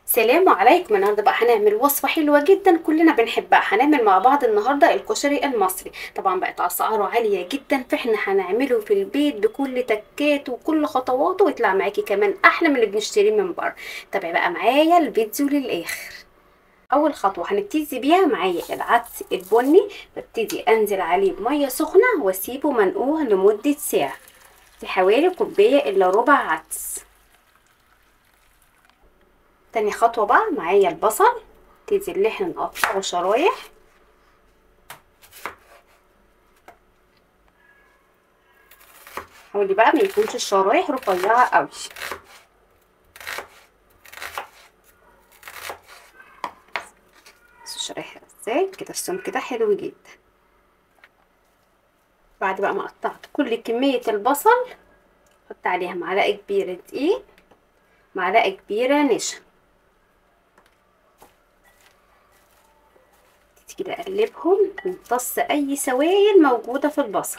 سلام عليكم النهارده بقى هنعمل وصفه حلوه جدا كلنا بنحبها هنعمل مع بعض النهارده الكشري المصري طبعا بقت اسعاره عاليه جدا فاحنا هنعمله في البيت بكل تكاته وكل خطواته ويطلع معاكي كمان احلى من اللي بنشتريه من بره تابعي بقى معايا الفيديو للاخر اول خطوه هنبتدي بيها معايا العدس البني ببتدي انزل عليه بميه سخنه واسيبه منقوع لمده ساعه في حوالي كوبايه الا ربع عدس تاني خطوة بقى معايا البصل نبتدي اللي احنا نقطعه شرايح حاولي بقى ما يكونش الشرايح رفيعة قوي بس الشرايح ازاي كده السمك ده حلو جدا بعد بقى ما قطعت كل كمية البصل حط عليها معلقة كبيرة دقيق معلقة كبيرة نشا كده اقلبهم وامتص اي سوائل موجودة في البصل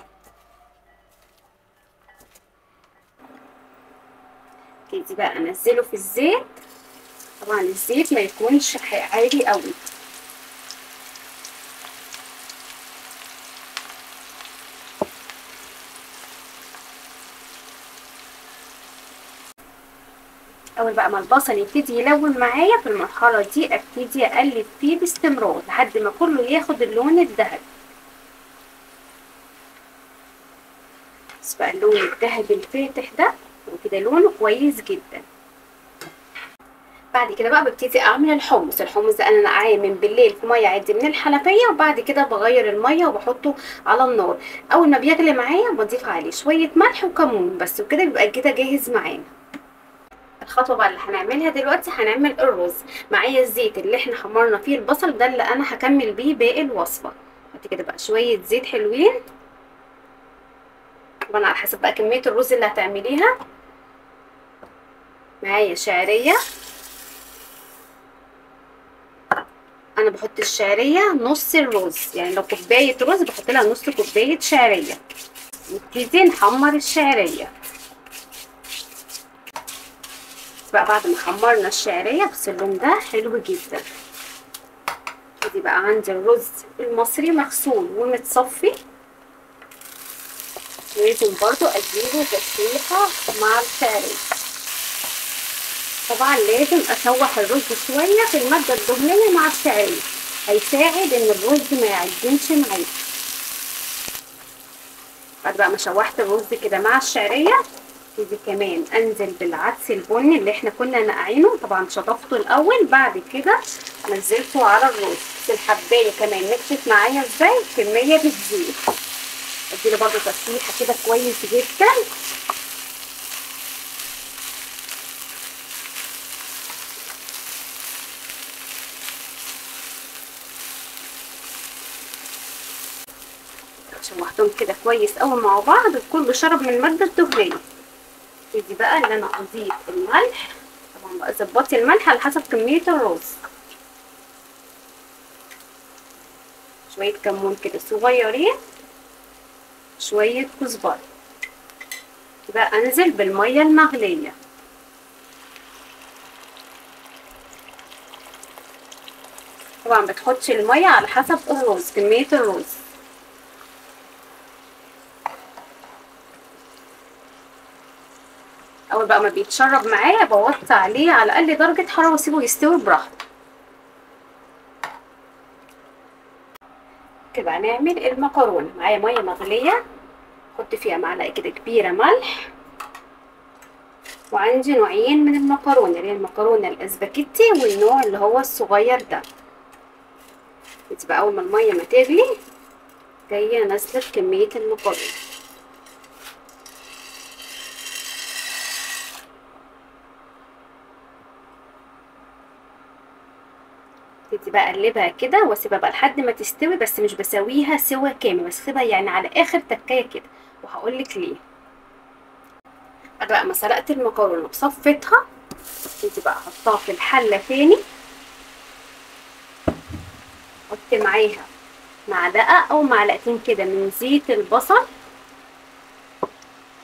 كده بقى انزله في الزيت طبعا الزيت ما يكونش عالي قوي اول بقى ما البصل يبتدي يلون معايا في المرحله دي ابتدي اقلب فيه باستمرار لحد ما كله ياخد اللون الذهبي بس بقى اللون الذهبي الفاتح ده وكده لونه كويس جدا بعد كده بقى ببتدي اعمل الحمص الحمص ده انا نقعاه من بالليل في ميه عادي من الحنفيه وبعد كده بغير الميه وبحطه على النار اول ما بيغلي معايا بضيف عليه شويه ملح وكمون بس وكده بيبقى كده جاهز معانا الخطوه بقى اللي هنعملها دلوقتي هنعمل الرز معايا الزيت اللي احنا حمرنا فيه البصل ده اللي انا هكمل بيه باقي الوصفه حطي كده بقى شويه زيت حلوين طبعا على حسب بقى كميه الرز اللي هتعمليها معايا شعريه انا بحط الشعريه نص الرز يعني لو كوبايه رز بحط لها نص كوبايه شعريه نبتدي نحمر الشعريه بقى بعد ما حمرنا الشعريه بس اللون ده حلو جدا ادي بقى عندي الرز المصري مغسول ومتصفي لازم برضو اديله تسويحه مع الشعريه طبعا لازم اشوح الرز شويه في الماده الدهنيه مع الشعريه هيساعد ان الرز ما يعجنش معايا بعد بقى ما شوحت الرز كده مع الشعريه ابتدي كمان انزل بالعدس البني اللي احنا كنا نقعينه طبعا شطفته الاول بعد كده نزلته على الرز بس الحبايه كمان نكشف معايا ازاي كميه بتزيد اديله برده تسويحه كده كويس جدا شوحتهم كده كويس قوي مع بعض وكله شرب من الماده الدهنيه ابتدي بقى ان انا اضيف الملح طبعا بقى ظبطي الملح على حسب كميه الرز شويه كمون كده صغيرين شويه كزبره بقى انزل بالميه المغليه طبعا بتحطي الميه على حسب الرز كميه الرز اول بقى ما بيتشرب معايا بوطي عليه على اقل درجه حراره واسيبه يستوي براحته كده هنعمل المكرونه معايا ميه مغليه احط فيها معلقه كده كبيره ملح وعندي نوعين من المكرونه اللي هي المكرونه الاسباجيتي والنوع اللي هو الصغير ده بتبقى اول ما الميه ما تغلي جايه نازله كميه المكرونه ابتدي بقى اقلبها كده واسيبها بقى لحد ما تستوي بس مش بسويها سوا كامل بسيبها يعني على اخر تكايه كده وهقول لك ليه بعد بقى ما سلقت المكرونه وصفيتها ابتدي بقى احطها في الحله تاني احط معاها معلقه او معلقتين كده من زيت البصل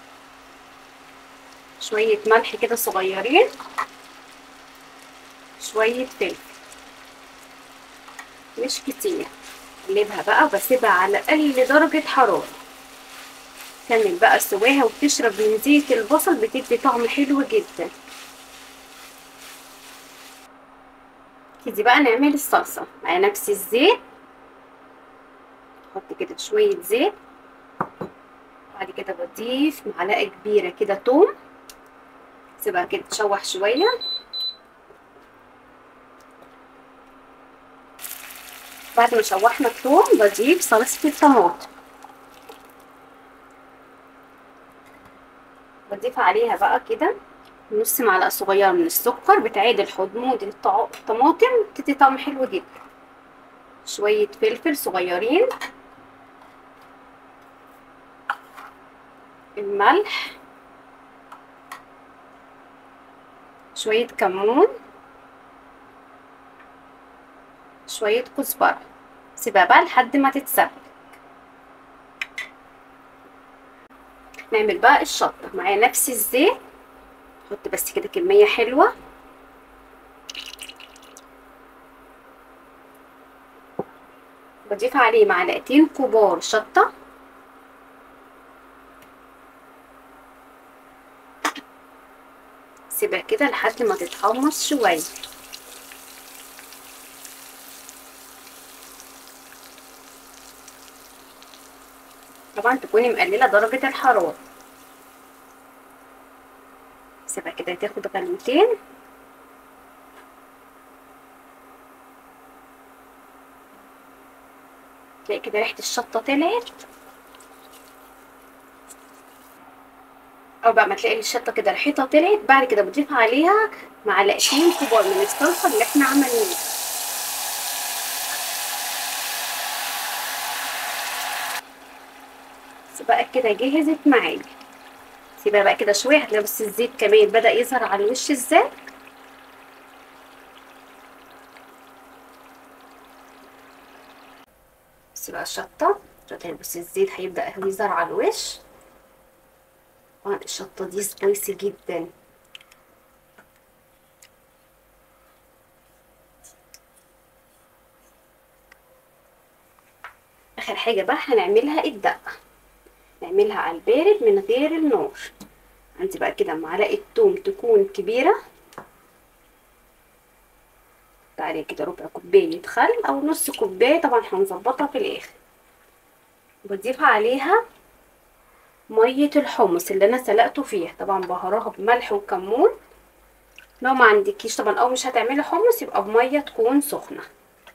شوية ملح كده صغيرين شوية فلفل مش كتير اقلبها بقى وبسيبها على اقل درجة حرارة كمل بقى سواها وبتشرب من زيت البصل بتدي طعم حلو جدا كده بقى نعمل الصلصة مع نفس الزيت نحط كده شوية زيت بعد كده بضيف معلقة كبيرة كده توم سيبها كده تشوح شوية بعد ما شوحنا الثوم بضيف صلصة الطماطم بضيف عليها بقى كده نص معلقة صغيرة من السكر بتعادل حموضة الطماطم بتدي طعم حلو جدا شوية فلفل صغيرين الملح شوية كمون شوية كزبرة سيبها بقى لحد ما تتسبك نعمل بقى الشطة مع نفس الزيت نحط بس كده كمية حلوة بضيف عليه معلقتين كبار شطة سيبها كده لحد ما تتحمص شوية طبعا تكوني مقللة درجة الحرارة سيبها كده تاخد غلوتين تلاقي كده ريحة الشطة طلعت او بقى ما تلاقي الشطة كده ريحتها طلعت بعد كده بضيف عليها معلقتين كبار من الصلصة اللي احنا عملناها بقى كده جهزت معايا سيبها بقى كده شويه هتلاقي بس الزيت كمان بدا يظهر على الوش ازاي بس بقى الشطه هتلاقي بس الزيت هيبدا يظهر على الوش طبعا الشطه دي سبايسي جدا اخر حاجه بقى هنعملها الدقه نعملها على البارد من غير النار عندي بقى كده معلقه توم تكون كبيره عليه كده ربع كوبايه خل او نص كوبايه طبعا هنظبطها في الاخر بضيف عليها ميه الحمص اللي انا سلقته فيها طبعا بهراها بملح وكمون لو ما عندكيش طبعا او مش هتعملي حمص يبقى بميه تكون سخنه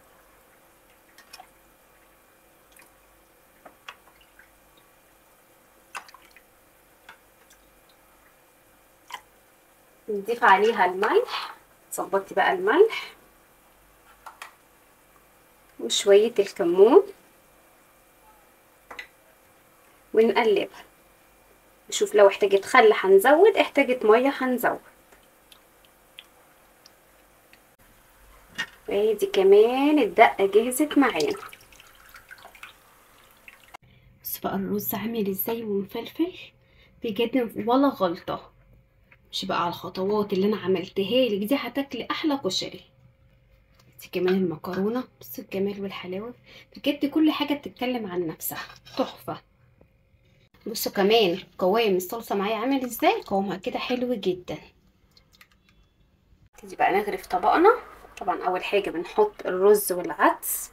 نضيف عليها الملح ظبطي بقى الملح وشوية الكمون ونقلبها نشوف لو احتاجت خل هنزود احتاجت مية هنزود وادي كمان الدقة جهزت معانا بص بقى الرز عامل ازاي ومفلفل بجد ولا غلطة مش بقى على الخطوات اللي انا عملتها لك دي هتاكلي احلى كشري دي كمان المكرونه بص الجمال والحلاوه بجد كل حاجه بتتكلم عن نفسها تحفه بصوا كمان قوام الصلصه معايا عامل ازاي قوامها كده حلو جدا تيجي بقى نغرف طبقنا طبعا اول حاجه بنحط الرز والعدس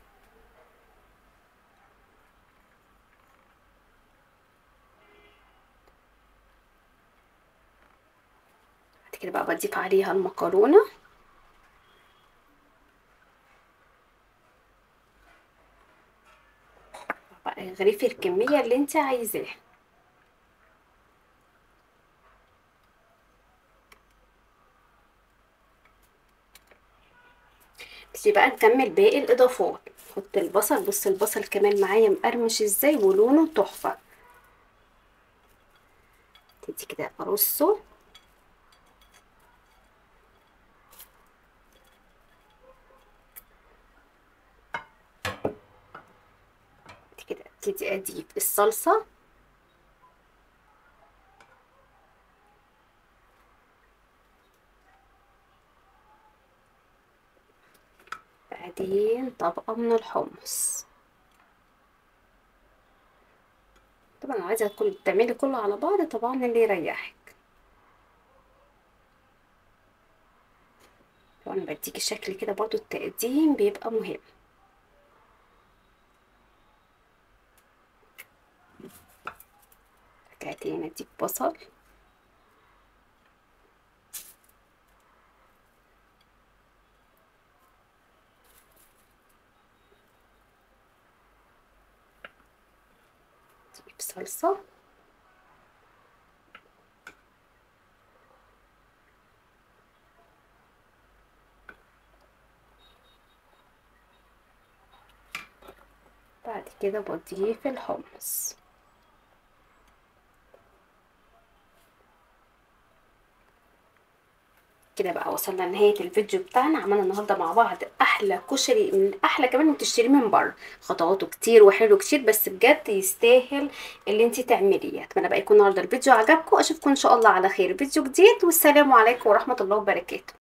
كده بقى بضيف عليها المكرونة بقى غريفي الكمية اللي انت عايزاها بس بقى نكمل باقي الاضافات نحط البصل بص البصل كمان معايا مقرمش ازاي ولونه تحفة تدي كده ارصه كده ابتدي اضيف الصلصه بعدين طبقة من الحمص طبعا لو عايزة كل تعملي كله على بعض طبعا اللي يريحك طبعا بديكي شكل كده برضو التقديم بيبقى مهم رجعتين اديك بصل نجيب صلصة بعد كده بضيف الحمص كده بقى وصلنا لنهاية الفيديو بتاعنا عملنا النهارده مع بعض احلى كشري من احلى كمان ما تشتريه من بره خطواته كتير وحلو كتير بس بجد يستاهل اللي انت تعمليه اتمنى بقى يكون النهارده الفيديو عجبكم اشوفكم ان شاء الله على خير فيديو جديد والسلام عليكم ورحمة الله وبركاته